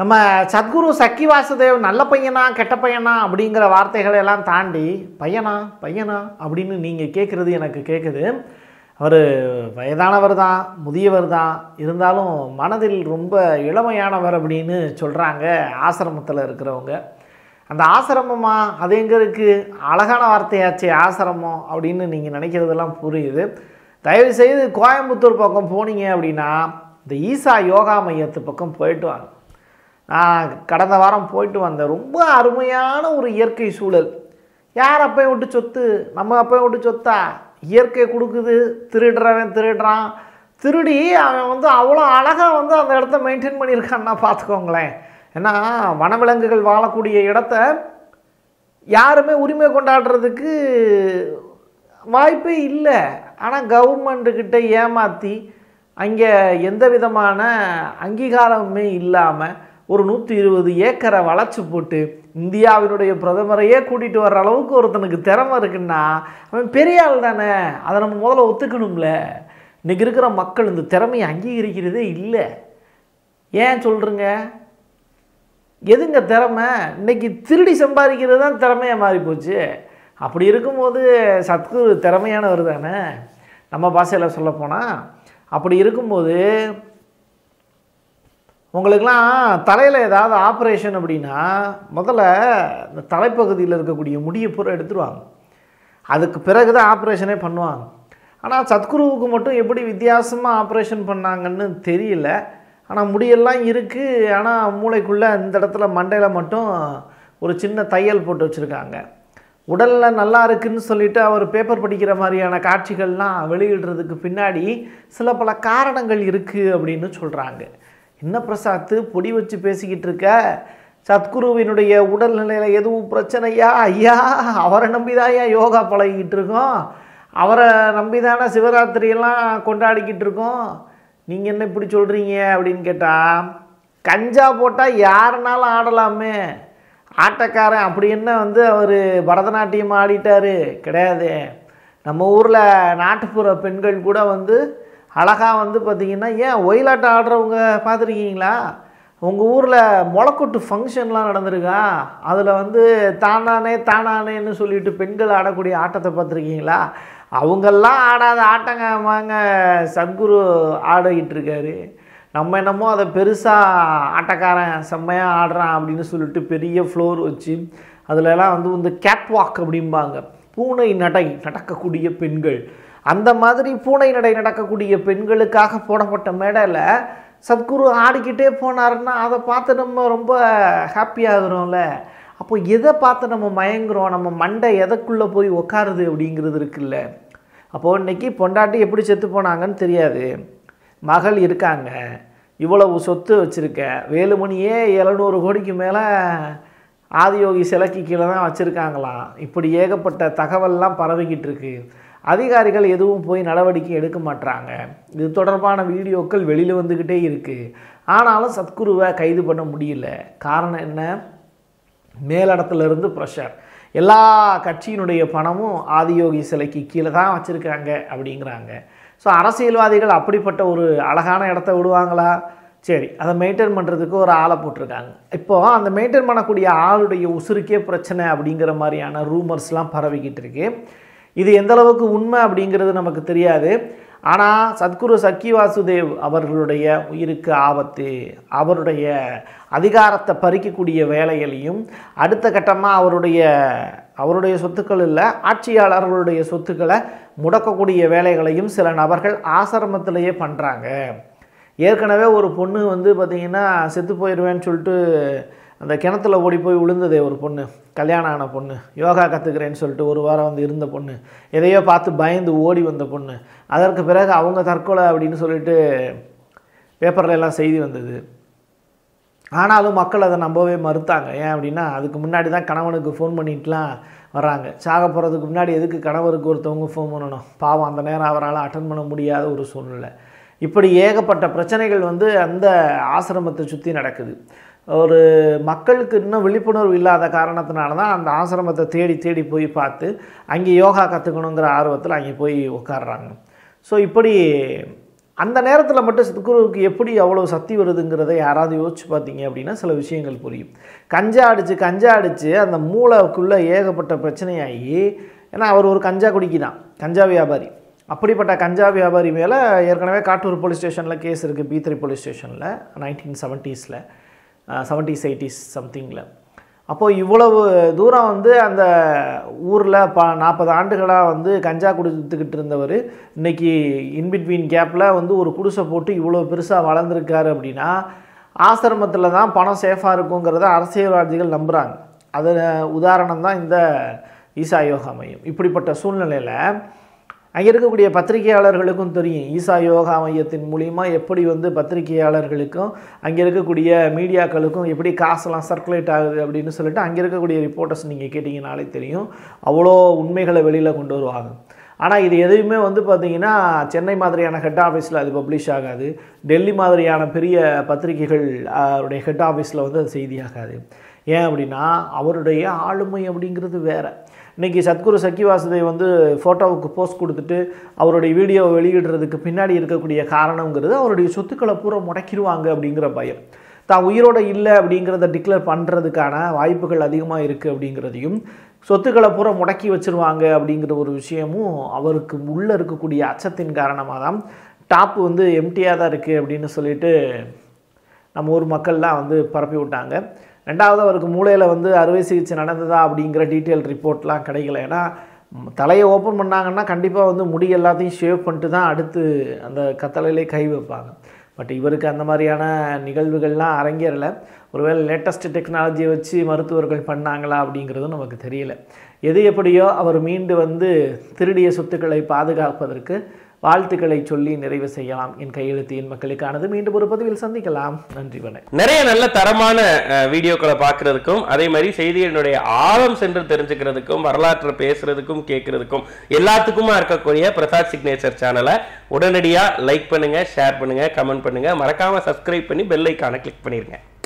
நம்ம சத்குரு சக்கி வாசுதேவ் நல்ல பையனா கெட்ட பையனா அப்படிங்கிற வார்த்தைகளை எல்லாம் தாண்டி பையனா பையனா அப்படின்னு நீங்கள் கேட்குறது எனக்கு கேட்குது அவர் வயதானவர் தான் முதியவர் தான் இருந்தாலும் மனதில் ரொம்ப இளமையானவர் அப்படின்னு சொல்கிறாங்க ஆசிரமத்தில் இருக்கிறவங்க அந்த ஆசிரமமா அது எங்கே இருக்குது அழகான வார்த்தையாச்சே ஆசிரமம் அப்படின்னு நீங்கள் நினைக்கிறதெல்லாம் புரியுது தயவுசெய்து கோயம்புத்தூர் பக்கம் போனீங்க அப்படின்னா இந்த ஈசா யோகா மையத்து பக்கம் போயிட்டு வாங்க நான் கடந்த வாரம் போயிட்டு வந்தேன் ரொம்ப அருமையான ஒரு இயற்கை சூழல் யார் அப்பையும் விட்டு சொத்து நம்ம அப்பையும் விட்டு சொத்தா இயற்கை கொடுக்குது திருடுறவன் திருடுறான் திருடி அவன் வந்து அவ்வளோ அழகாக வந்து அந்த இடத்த மெயின்டைன் பண்ணியிருக்கான்னா பார்த்துக்கோங்களேன் ஏன்னா வனவிலங்குகள் வாழக்கூடிய இடத்த யாருமே உரிமை கொண்டாடுறதுக்கு வாய்ப்பே இல்லை ஆனால் கவர்மெண்ட்டுக்கிட்ட ஏமாற்றி அங்கே எந்த விதமான அங்கீகாரமுமே இல்லாமல் ஒரு நூற்றி இருபது ஏக்கரை வளைச்சி போட்டு இந்தியாவினுடைய பிரதமரையே கூட்டிகிட்டு வர்ற அளவுக்கு ஒருத்தனுக்கு திறமை இருக்குன்னா அவன் பெரிய ஆள் தானே அதை நம்ம முதல்ல ஒத்துக்கணும்ல இன்றைக்கி இருக்கிற மக்கள் இந்த திறமையை அங்கீகரிக்கிறதே இல்லை ஏன் சொல்கிறீங்க எதுங்க திறமை இன்னைக்கு திருடி சம்பாதிக்கிறது தான் திறமையாக மாறி போச்சு அப்படி இருக்கும்போது சத்குரு திறமையானவர் தானே நம்ம பாஷையில் சொல்லப்போனால் அப்படி இருக்கும்போது உங்களுக்கெல்லாம் தலையில் ஏதாவது ஆப்ரேஷன் அப்படின்னா முதல்ல இந்த தலைப்பகுதியில் இருக்கக்கூடிய முடியை பூரா எடுத்துருவாங்க அதுக்கு பிறகு தான் ஆப்ரேஷனே பண்ணுவாங்க ஆனால் சத்குருவுக்கு மட்டும் எப்படி வித்தியாசமாக ஆப்ரேஷன் பண்ணாங்கன்னு தெரியல ஆனால் முடியெல்லாம் இருக்குது ஆனால் மூளைக்குள்ளே இந்த இடத்துல மண்டையில் மட்டும் ஒரு சின்ன தையல் போட்டு வச்சுருக்காங்க உடலில் நல்லா இருக்குன்னு சொல்லிட்டு அவர் பேப்பர் படிக்கிற மாதிரியான காட்சிகள்லாம் வெளியிடுறதுக்கு பின்னாடி சில பல காரணங்கள் இருக்குது அப்படின்னு சொல்கிறாங்க என்ன பிரசாத்து பொடி வச்சு பேசிக்கிட்டு இருக்க சத்குருவினுடைய உடல்நிலையில் எதுவும் பிரச்சனையா ஐயா அவரை நம்பிதாயா யோகா பழகிக்கிட்டு இருக்கோம் அவரை நம்பிதானே சிவராத்திரியெல்லாம் கொண்டாடிக்கிட்டு இருக்கோம் நீங்கள் என்ன இப்படி சொல்கிறீங்க அப்படின்னு கேட்டால் கஞ்சா போட்டால் யாருனாலும் ஆடலாமே ஆட்டக்காரன் அப்படி என்ன வந்து அவர் பரதநாட்டியம் ஆடிட்டாரு கிடையாது நம்ம ஊரில் நாட்டுப்புற பெண்கள் கூட வந்து அழகாக வந்து பார்த்திங்கன்னா ஏன் ஒயிலாட்டம் ஆடுறவங்க பார்த்துருக்கீங்களா உங்கள் ஊரில் முளைக்கொட்டு ஃபங்க்ஷன்லாம் நடந்திருக்கா அதில் வந்து தானானே தானானேன்னு சொல்லிட்டு பெண்கள் ஆடக்கூடிய ஆட்டத்தை பார்த்துருக்கீங்களா அவங்கெல்லாம் ஆடாத ஆட்டங்க வாங்க சத்குரு ஆடிக்கிட்டு இருக்காரு நம்ம என்னமோ அதை பெருசாக ஆட்டக்காரன் செம்மையாக ஆடுறான் அப்படின்னு சொல்லிட்டு பெரிய ஃப்ளோர் வச்சு அதுலலாம் வந்து இந்த கேட் வாக் அப்படிம்பாங்க பூனை நடை நடக்கக்கூடிய பெண்கள் அந்த மாதிரி பூனை நடை நடக்கக்கூடிய பெண்களுக்காக போடப்பட்ட மேடையில் சத்குரு ஆடிக்கிட்டே போனாருன்னா அதை பார்த்து நம்ம ரொம்ப ஹாப்பியாகிறோம்ல அப்போ எதை பார்த்து நம்ம மயங்குறோம் நம்ம மண்டை எதைக்குள்ளே போய் உக்காருது அப்படிங்கிறது இருக்குல்ல அப்போது இன்னைக்கு பொண்டாட்டி எப்படி செத்து போனாங்கன்னு தெரியாது மகள் இருக்காங்க இவ்வளவு சொத்து வச்சுருக்க வேலுமணியே எழுநூறு கோடிக்கு மேலே ஆதியோகி சிலைக்கு கீழே தான் வச்சுருக்காங்களாம் இப்படி ஏகப்பட்ட தகவல்லாம் பரவிக்கிட்டு இருக்கு அதிகாரிகள் எதுவும் போய் நடவடிக்கை எடுக்க மாட்றாங்க இது தொடர்பான வீடியோக்கள் வெளியில் வந்துக்கிட்டே இருக்குது ஆனாலும் சத்குருவை கைது பண்ண முடியல காரணம் என்ன மேலிடத்துல இருந்து ப்ரெஷர் எல்லா கட்சியினுடைய பணமும் ஆதியோகி சிலைக்கு கீழே தான் வச்சுருக்காங்க அப்படிங்கிறாங்க ஸோ அரசியல்வாதிகள் அப்படிப்பட்ட ஒரு அழகான இடத்த விடுவாங்களா சரி அதை மெயின்டைன் பண்ணுறதுக்கு ஒரு ஆளை போட்டிருக்காங்க இப்போது அந்த மெயின்டைன் பண்ணக்கூடிய ஆளுடைய உசுருக்கே பிரச்சனை அப்படிங்கிற மாதிரியான ரூமர்ஸ்லாம் பரவிக்கிட்டு இருக்கு இது எந்த அளவுக்கு உண்மை அப்படிங்கிறது நமக்கு தெரியாது ஆனால் சத்குரு சக்கி வாசுதேவ் அவர்களுடைய உயிருக்கு ஆபத்து அவருடைய அதிகாரத்தை பறிக்கக்கூடிய வேலைகளையும் அடுத்த கட்டமாக அவருடைய அவருடைய சொத்துக்கள் இல்லை ஆட்சியாளர்களுடைய சொத்துக்களை முடக்கக்கூடிய வேலைகளையும் சில நபர்கள் ஆசிரமத்திலேயே பண்ணுறாங்க ஏற்கனவே ஒரு பொண்ணு வந்து பார்த்திங்கன்னா செத்து போயிடுவேன்னு சொல்லிட்டு அந்த கிணத்துல ஓடி போய் விழுந்ததே ஒரு பொண்ணு கல்யாணம் ஆன பொண்ணு யோகா கற்றுக்கிறேன்னு சொல்லிட்டு ஒரு வாரம் வந்து இருந்த பொண்ணு எதையோ பார்த்து பயந்து ஓடி வந்த பொண்ணு அதற்கு பிறகு அவங்க தற்கொலை அப்படின்னு சொல்லிட்டு பேப்பர்ல எல்லாம் செய்தி வந்தது ஆனாலும் மக்கள் அதை நம்பவே மறுத்தாங்க ஏன் அப்படின்னா அதுக்கு முன்னாடி தான் கணவனுக்கு ஃபோன் பண்ணிட்டுலாம் வராங்க சாக போகிறதுக்கு முன்னாடி எதுக்கு கணவருக்கு ஒருத்தவங்க ஃபோன் பண்ணணும் பாவம் அந்த நேரம் அவரால் அட்டன் பண்ண முடியாத ஒரு சூழ்நிலை இப்படி ஏகப்பட்ட பிரச்சனைகள் வந்து அந்த ஆசிரமத்தை சுற்றி நடக்குது ஒரு மக்களுக்கு இன்னும் விழிப்புணர்வு இல்லாத காரணத்தினால தான் அந்த ஆசிரமத்தை தேடி தேடி போய் பார்த்து அங்கே யோகா கற்றுக்கணுங்கிற ஆர்வத்தில் அங்கே போய் உட்காடுறாங்க ஸோ இப்படி அந்த நேரத்தில் மட்டும் சத்குருவுக்கு எப்படி அவ்வளோ சக்தி வருதுங்கிறத யாராவது யோசிச்சு பார்த்தீங்க அப்படின்னா சில விஷயங்கள் புரியும் கஞ்சா அடித்து கஞ்சா அடித்து அந்த மூளைக்குள்ளே ஏகப்பட்ட பிரச்சனையாகி ஏன்னா அவர் ஒரு கஞ்சா குடிக்கி தான் கஞ்சா வியாபாரி அப்படிப்பட்ட கஞ்சா வியாபாரி மேலே ஏற்கனவே காட்டூர் போலீஸ் ஸ்டேஷனில் கேஸ் இருக்குது பி த்ரீ போலீஸ் ஸ்டேஷனில் நைன்டீன் செவன்ட்டீஸில் செவன்ட்டீஸ் எயிட்டிஸ் சம்திங்கில் அப்போது இவ்வளவு தூரம் வந்து அந்த ஊரில் ப நாற்பது ஆண்டுகளாக வந்து கஞ்சா குடித்துக்கிட்டு இருந்தவர் இன்னைக்கு இன்பிட்வீன் கேப்பில் வந்து ஒரு குடிசை போட்டு இவ்வளோ பெருசாக வளர்ந்துருக்காரு அப்படின்னா ஆசிரமத்தில் தான் பணம் சேஃபாக இருக்குங்கிறத அரசியல்வாதிகள் நம்புகிறாங்க அது உதாரணம் தான் இந்த ஈசா யோகா மையம் இப்படிப்பட்ட சூழ்நிலையில் அங்கே இருக்கக்கூடிய பத்திரிகையாளர்களுக்கும் தெரியும் ஈசா யோகா மையத்தின் மூலிமா எப்படி வந்து பத்திரிகையாளர்களுக்கும் அங்கே இருக்கக்கூடிய மீடியாக்களுக்கும் எப்படி காசெல்லாம் சர்க்குலேட் ஆகுது அப்படின்னு சொல்லிட்டு அங்கே இருக்கக்கூடிய ரிப்போர்ட்டர்ஸ் நீங்கள் கேட்டிங்கனாலே தெரியும் அவ்வளோ உண்மைகளை வெளியில் கொண்டு வருவாங்க ஆனால் இது எதுவுமே வந்து பார்த்திங்கன்னா சென்னை மாதிரியான ஹெட் ஆஃபீஸில் அது பப்ளிஷ் ஆகாது டெல்லி மாதிரியான பெரிய பத்திரிகைகள் அவருடைய ஹெட் ஆஃபீஸில் வந்து அது செய்தியாகாது ஏன் அப்படின்னா அவருடைய ஆளுமை அப்படிங்கிறது வேறு இன்றைக்கி சத்குரு சக்கி வாசுதேவ் வந்து ஃபோட்டோவுக்கு போஸ்ட் கொடுத்துட்டு அவருடைய வீடியோவை வெளியிடுறதுக்கு பின்னாடி இருக்கக்கூடிய காரணங்கிறது அவருடைய சொத்துக்களை பூரா முடக்கிடுவாங்க அப்படிங்கிற பயம் தான் உயிரோட இல்லை அப்படிங்கிறத டிக்ளேர் பண்ணுறதுக்கான வாய்ப்புகள் அதிகமாக இருக்குது அப்படிங்கிறதையும் சொத்துக்களை பூரா முடக்கி வச்சுருவாங்க அப்படிங்கிற ஒரு விஷயமும் அவருக்கு உள்ளே இருக்கக்கூடிய அச்சத்தின் காரணமாக தான் டாப் வந்து எம்டியாக தான் இருக்குது அப்படின்னு சொல்லிட்டு நம்ம ஊர் மக்கள்லாம் வந்து பரப்பி விட்டாங்க ரெண்டாவது அவருக்கு மூளையில் வந்து அறுவை சிகிச்சை நடந்ததா அப்படிங்கிற டீட்டெயில் ரிப்போர்ட்லாம் கிடைக்கல ஏன்னா ம், தலையை ஓப்பன் பண்ணாங்கன்னா கண்டிப்பாக வந்து முடி எல்லாத்தையும் ஷேவ் பண்ணிட்டு தான் அடுத்து அந்த கத்தலையிலே கை வைப்பாங்க பட் இவருக்கு அந்த மாதிரியான நிகழ்வுகள்லாம் அரங்கேறலை ஒருவேளை லேட்டஸ்ட் டெக்னாலஜியை வச்சு மருத்துவர்கள் பண்ணாங்களா அப்படிங்கிறதும் நமக்கு தெரியல எது எப்படியோ அவர் மீண்டு வந்து திருடிய சொத்துக்களை பாதுகாப்பதற்கு வாழ்த்துக்களை சொல்லி நிறைவு செய்யலாம் என் கையெழுத்து என் மக்களுக்கானது மீண்டும் ஒரு பதிவில் சந்திக்கலாம் நன்றி வணக்கம் நிறைய நல்ல தரமான அஹ், வீடியோக்களை பார்க்கறதுக்கும் அதே மாதிரி செய்திகளினுடைய ஆழம் சென்று தெரிஞ்சுக்கிறதுக்கும் வரலாற்றை பேசுறதுக்கும் கேட்கறதுக்கும் எல்லாத்துக்குமா இருக்கக்கூடிய பிரசாத் சிக்னேச்சர் சேனலை உடனடியாக லைக் பண்ணுங்க ஷேர் பண்ணுங்க கமெண்ட் பண்ணுங்க மறக்காம சப்ஸ்கிரைப் பண்ணி பெல் ஐக்கானை கிளிக் பண்ணிருங்க